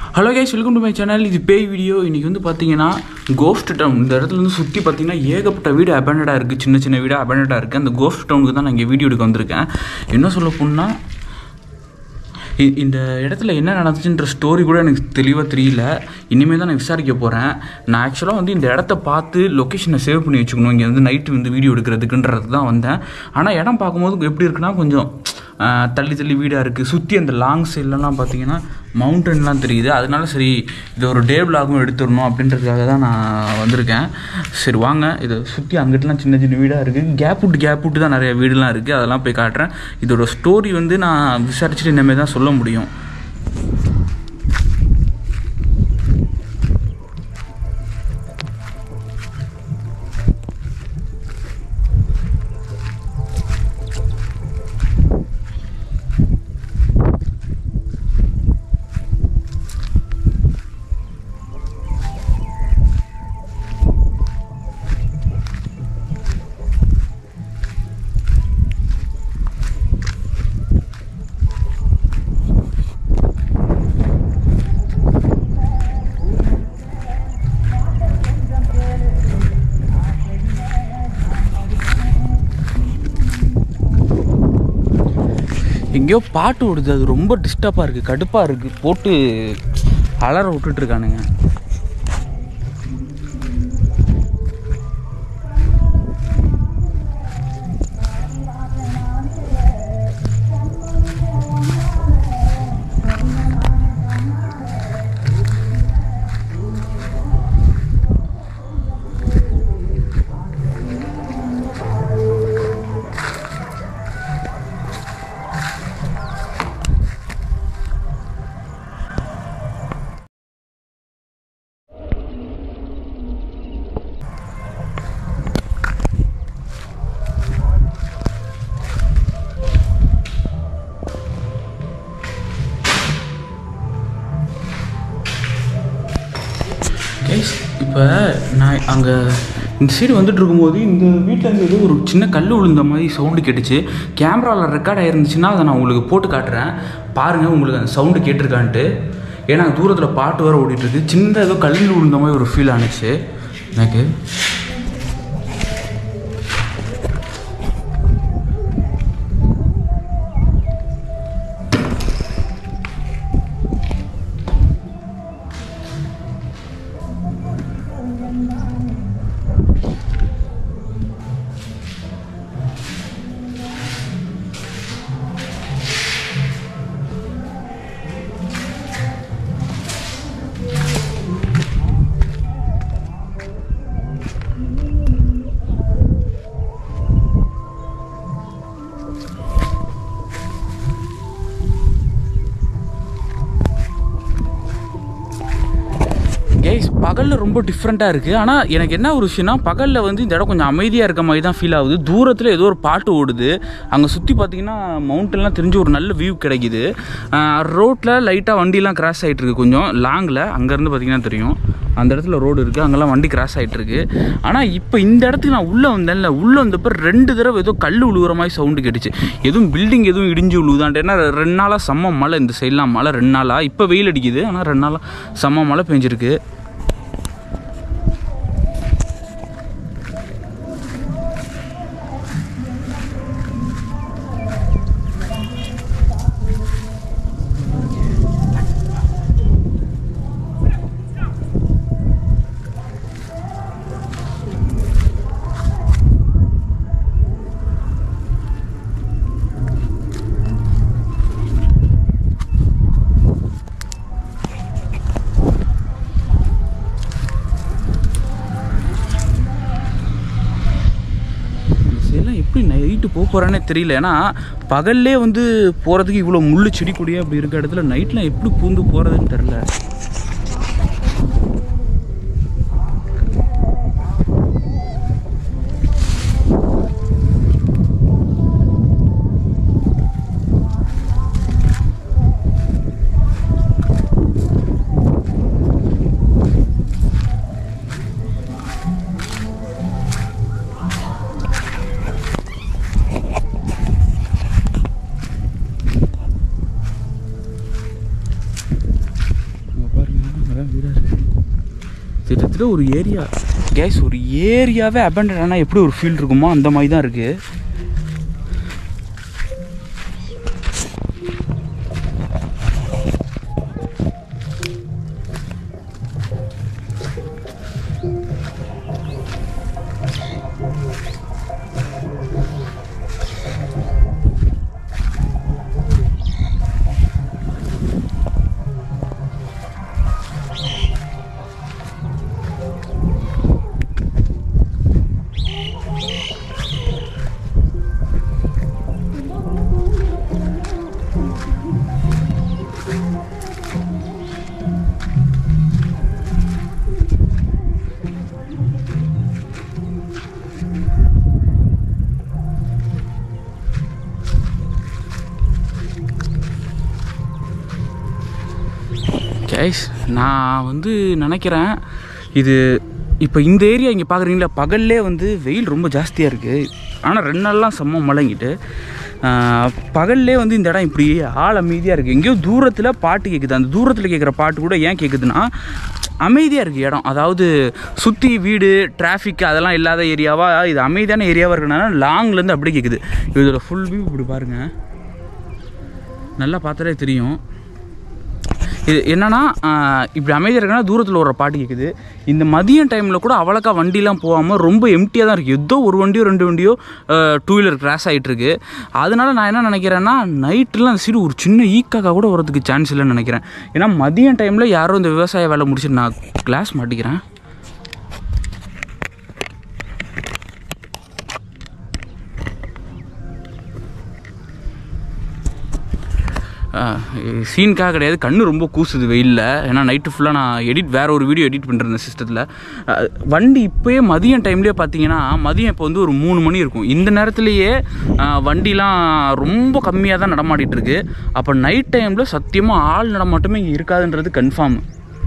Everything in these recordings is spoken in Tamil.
Hello guys welcome to my channel இது பேய் வீடியோ இன்றைக்கி வந்து பார்த்தீங்கன்னா கோஸ்ட் டவுன் இந்த இடத்துல வந்து சுற்றி பார்த்தீங்கன்னா ஏகப்பட்ட வீடு அபேண்டடாக இருக்குது சின்ன சின்ன வீடு அபேண்டடாக இருக்குது அந்த கோஸ்ட் டவுனுக்கு தான் நான் இங்கே வீடியோ எடுக்க வந்திருக்கேன் என்ன சொல்ல போனால் இ- இந்த இடத்துல என்ன நடந்துச்சுன்ற ஸ்டோரி கூட எனக்கு தெளிவாக தெரியல இனிமேல் தான் நான் விசாரிக்க போகிறேன் நான் ஆக்சுவலாக வந்து இந்த இடத்த பார்த்து லொக்கேஷனை சேவ் பண்ணி வச்சுக்கணும் இங்கே வந்து நைட்டு வந்து வீடியோ எடுக்கிறதுக்குன்றது தான் வந்தேன் ஆனால் இடம் பார்க்கும்போது எப்படி இருக்குன்னா கொஞ்சம் ஆஹ், தள்ளி தள்ளி வீடாக இருக்குது சுற்றி அந்த லாங் சைட்லலாம் பார்த்தீங்கன்னா மவுண்டன்லாம் தெரியுது அதனால சரி இது ஒரு டே விலாகும் எடுத்துடணும் அப்படின்றதுக்காக தான் நான் வந்திருக்கேன் சரி வாங்க இதை சுற்றி அங்கிட்டலாம் சின்ன சின்ன வீடாக இருக்குது கேப் விட்டு கேப் விட்டு தான் நிறைய வீடுலாம் இருக்குது அதெல்லாம் போய் காட்டுறேன் இதோட ஸ்டோரி வந்து நான் விசாரிச்சுட்டு இனிமேல் தான் சொல்ல முடியும் எங்கேயோ பாட்டு ஓடுது அது ரொம்ப டிஸ்டர்பாக இருக்குது கடுப்பாக இருக்குது போட்டு அலற விட்டுட்டு இருக்கானுங்க கைஸ் இப்போ நான் அங்கே இந்த சைடு வந்துட்டு இருக்கும்போது இந்த வீட்டில் இருந்து ஏதோ ஒரு சின்ன கல் விழுந்த மாதிரி சவுண்டு கேட்டுச்சு கேமராவில் ரெக்கார்ட் ஆயிருந்துச்சுன்னா அதை நான் உங்களுக்கு போட்டு காட்டுறேன் பாருங்கள் உங்களுக்கு அந்த சவுண்டு கேட்டிருக்கான்ட்டு ஏன்னா தூரத்தில் பாட்டு வேறு ஓடிட்டுருக்கு சின்ன ஏதோ கல் விழுந்த மாதிரி ஒரு ஃபீல் ஆனுச்சு எனக்கு கைஸ் பகலில் ரொம்ப டிஃப்ரெண்ட்டாக இருக்குது ஆனால் எனக்கு என்ன ஒரு விஷயம்னா பகலில் வந்து இந்த இடம் கொஞ்சம் அமைதியாக இருக்க மாதிரி தான் ஃபீல் ஆகுது தூரத்தில் ஏதோ ஒரு பாட்டு ஓடுது அங்கே சுற்றி பார்த்தீங்கன்னா மவுண்டன்லாம் தெரிஞ்சு ஒரு நல்ல வியூ கிடைக்குது ரோட்டில் லைட்டாக வண்டிலாம் கிராஸ் ஆகிட்டு இருக்கு கொஞ்சம் லாங்கில் அங்கேருந்து பார்த்தீங்கன்னா தெரியும் அந்த இடத்துல ரோடு இருக்குது அங்கெல்லாம் வண்டி கிராஸ் ஆகிட்டு இருக்கு ஆனால் இப்போ இந்த இடத்துக்கு நான் உள்ளே வந்தேன்ல உள்ளே வந்தப்போ ரெண்டு தடவை ஏதோ கல் உழுவுற மாதிரி சவுண்டு கேட்டுச்சு எதுவும் பில்டிங் எதுவும் இடிஞ்சு உழுவுதான்ட்டு ஏன்னா ரெண்டு நாளாக செம்ம மழை இந்த சைட்லாம் மழை ரெண்டு நாளாக இப்போ வெயில் அடிக்குது ஆனால் ரெண்டு நாளாக செம்ம மழை பெஞ்சிருக்கு இந்த சைடெலாம் எப்படி நைட்டு போக போகிறானே தெரியல ஏன்னா பகல்லே வந்து போகிறதுக்கு இவ்வளோ முள்ளு செடி கொடியாக அப்படி இருக்க இடத்துல நைட்லாம் எப்படி பூந்து போகிறதுன்னு தெரில இங்க பாரு கிட்டத்தட்ட ஒரு ஏரியா கேஸ் ஒரு ஏரியாவே அபண்டட் ஆனால் எப்படி ஒரு ஃபீல் இருக்குமோ அந்த மாதிரி தான் இருக்குது கைஸ் நான் வந்து நினைக்கிறேன் இது இப்போ இந்த ஏரியா இங்கே பார்க்குறீங்களா பகல்லே வந்து வெயில் ரொம்ப ஜாஸ்தியாக இருக்குது ஆனால் ரெண்டு நாள்லாம் செம்ம மழைங்கிட்டு பகல்லே வந்து இந்த இடம் இப்படி ஆள் அமைதியாக இருக்குது எங்கேயோ தூரத்தில் பாட்டு கேட்குது அந்த தூரத்தில் கேட்குற பாட்டு கூட ஏன் கேட்குதுன்னா அமைதியாக இருக்குது இடம் அதாவது சுற்றி வீடு டிராஃபிக் அதெல்லாம் இல்லாத ஏரியாவாக இது அமைதியான ஏரியாவாக இருக்கனால லாங்லேருந்து அப்படியே கேட்குது இதோட ஃபுல் வியூ இப்படி பாருங்கள் நல்லா பார்த்தாலே தெரியும் இது என்னன்னா ஆஹ், இப்படி அமைதியாக இருக்குன்னா தூரத்தில் ஒரு பாட்டு கேட்குது இந்த மதியம் டைமில் கூட அவ்வளோக்கா வண்டிலாம் போகாமல் ரொம்ப எம்டியாக தான் இருக்குது ஏதோ ஒரு வண்டியோ ரெண்டு வண்டியோ டூ வீலர் கிராஸ் ஆகிட்டு இருக்கு அதனால நான் என்ன நினைக்கிறேன்னா நைட்டுலாம் அந்த சைடு ஒரு சின்ன ஈக்காக்கா கூட வரதுக்கு சான்ஸ் இல்லைன்னு நினைக்கிறேன் ஏன்னா மதியம் டைமில் யாரும் இந்த விவசாய வேலை முடிச்சுட்டு நான் கிளாஸ் மாட்டிக்கிறேன் சீனுக்காக கிடையாது கண்ணு ரொம்ப கூசுது வெயிலில் ஏன்னா நைட்டு ஃபுல்லாக நான் எடிட் வேற ஒரு வீடியோ எடிட் பண்ணுறேன் சிஸ்டத்தில் வண்டி இப்போயே மதியம் டைம்லேயே பார்த்தீங்கன்னா மதியம் இப்போ வந்து ஒரு மூணு மணி இருக்கும் இந்த நேரத்துலேயே அஹ், வண்டிலாம் ரொம்ப கம்மியாக தான் நடமாடிட்டு இருக்கு அப்போ நைட் டைமில் சத்தியமாக ஆள் நடமாட்டமே இங்கே இருக்காதுன்றது கன்ஃபார்ம்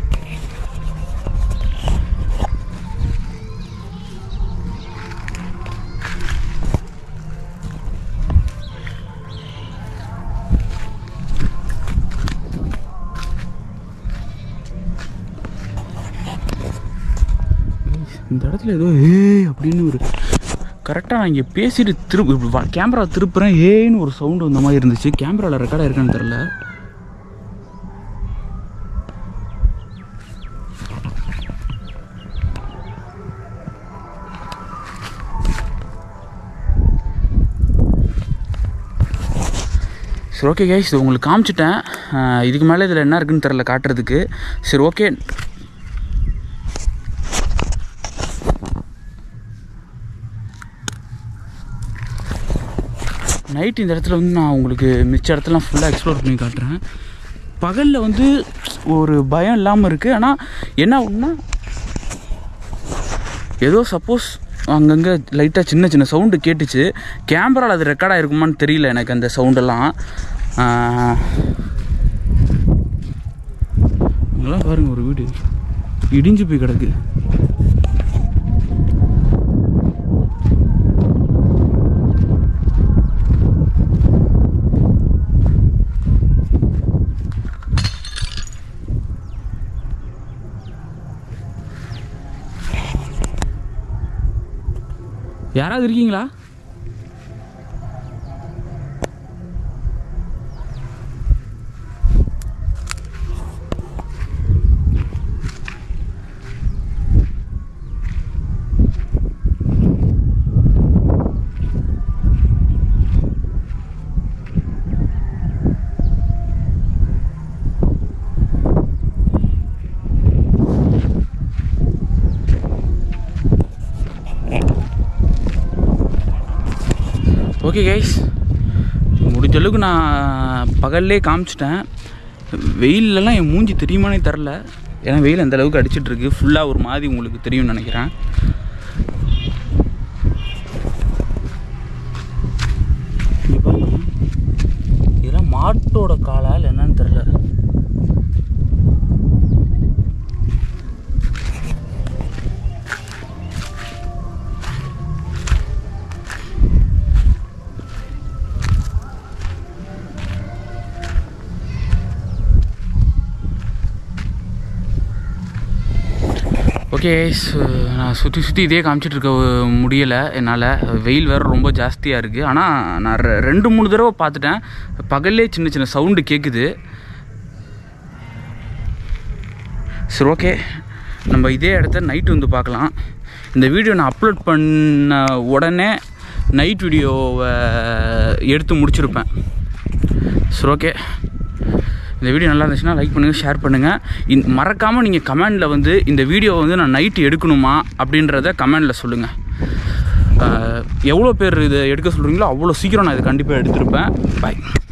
இந்த இடத்துல ஏதோ ஏய் அப்படின்னு ஒரு கரெக்டாக நான் இங்கே பேசிட்டு திரும்ப கேமரா திருப்புறேன் ஏன்னு ஒரு சவுண்டு வந்த மாதிரி இருந்துச்சு கேமராவில் ரெக்கார்டாக இருக்கான்னு தெரில சரி ஓகே கைஸ் இது உங்களுக்கு காமிச்சிட்டேன் அஹ் இதுக்கு மேலே இதில் என்ன இருக்குன்னு தெரில காட்டுறதுக்கு சரி ஓகே நைட் இந்த இடத்துல வந்து நான் உங்களுக்கு மிச்ச இடத்துலாம் ஃபுல்லாக எக்ஸ்ப்ளோர் பண்ணி காட்டுறேன் பகலில் வந்து ஒரு பயம் இல்லாமல் இருக்குது ஆனால் என்ன ஒன்றா ஏதோ சப்போஸ் அங்கங்கே லைட்டாக சின்ன சின்ன சவுண்டு கேட்டுச்சு கேமராவில் அது ரெக்கார்ட் ஆகிருக்குமான்னு தெரியல எனக்கு அந்த சவுண்டெல்லாம் இங்கெல்லாம் பாருங்க ஒரு வீடு இடிஞ்சு போய் கிடக்கு யாராவது இருக்கீங்களா ஓகே கைஸ் முடிஞ்ச அளவுக்கு நான் பகல்லே காமிச்சிட்டேன் வெயிலெல்லாம் என் மூஞ்சி தெரியுமானே தெரில ஏன்னா வெயில் அந்த அளவுக்கு அடிச்சிட்டு இருக்கு ஃபுல்லாக ஒரு மாதிரி உங்களுக்கு தெரியும்னு நினைக்கிறேன் இங்க பாருங்க. இதெல்லாம் மாட்டோட காலா இல்லை என்னன்னு தெரில ஓகே நான் சுற்றி சுற்றி இதே காமிச்சிட்டு இருக்க முடியலை என்னால் வெயில் வேறு ரொம்ப ஜாஸ்தியாக இருக்குது ஆனால் நான் ரெ- ரெண்டு மூணு தடவை பார்த்துட்டேன் பகல்லே சின்ன சின்ன சவுண்டு கேட்குது சரி ஓகே நம்ம இதே இடத்த நைட்டு வந்து பார்க்கலாம் இந்த வீடியோ நான் அப்லோட் பண்ண உடனே நைட் வீடியோவை எடுத்து முடிச்சிருப்பேன் சரி ஓகே இந்த வீடியோ நல்லா இருந்துச்சுன்னா லைக் பண்ணுங்கள் ஷேர் பண்ணுங்கள் இன் மறக்காமல் நீங்கள் கமெண்டில் வந்து இந்த வீடியோவை வந்து நான் நைட்டு எடுக்கணுமா அப்படின்றத கமெண்டில் சொல்லுங்கள் எவ்வளோ பேர் இதை எடுக்க சொல்கிறீங்களோ அவ்வளோ சீக்கிரம் நான் இதை கண்டிப்பாக எடுத்திருப்பேன் பாய்